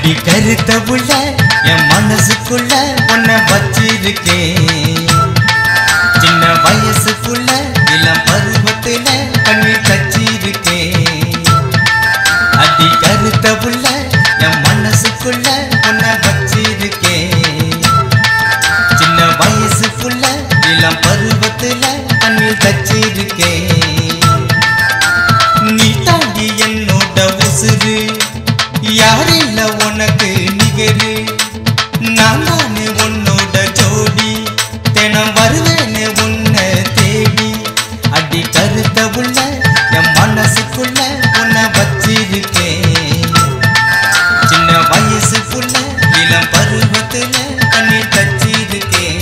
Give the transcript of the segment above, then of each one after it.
அடி கருத்த புள்ள என் மனசுக்குள்ள உன்னை வச்சிருக்கேன் சின்ன வயசுக்குள்ள இளம் பருவத்துல கண்ணீர் கச்சிருக்கேன் அடி கருத்த புள்ள என் மனசுக்குள்ள உன்னை வச்சிருக்கேன் சின்ன வயசுக்குள்ள இளம் பருவத்துல கண்ணீர் கச்சிருக்கேன் நீ தாண்டி என்னோட உசுரு யாரில்ல உனக்கு நிகரு நான் தானே உன்னோட ஜோடி தினம் வருவேனே உன்னை தேடி அடி கருத்த புள்ள என் மனசுக்குள்ள உன்னை வச்சிருக்கேன் சின்ன வயசுக்குள்ள இளம் பருவத்துல கண்ணீர் தச்சிருக்கேன்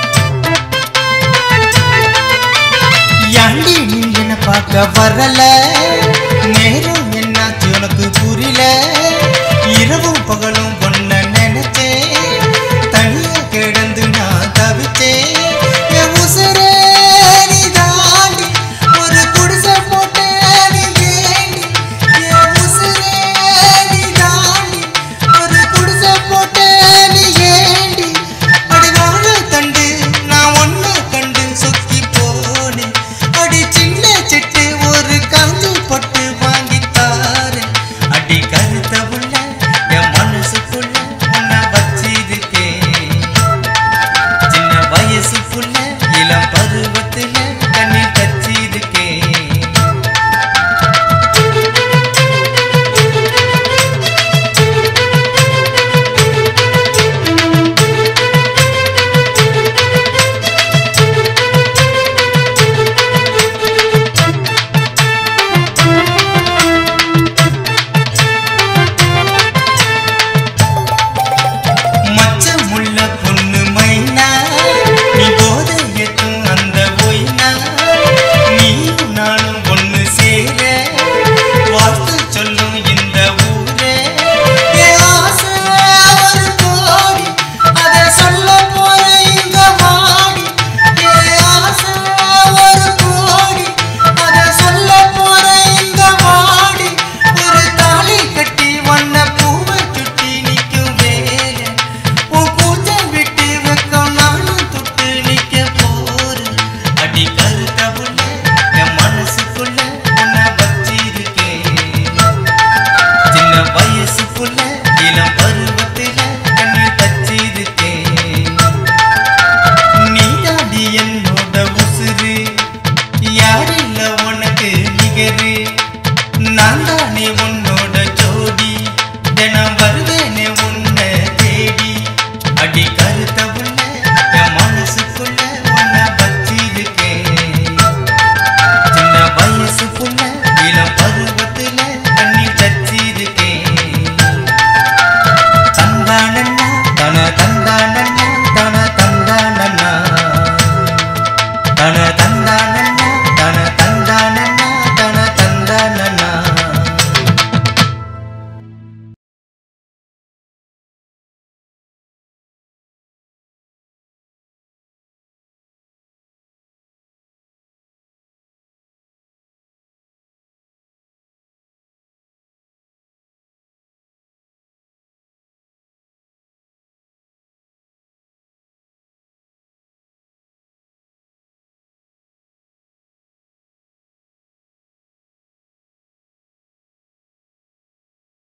யாண்டி நீ என்ன பார்க்க வரல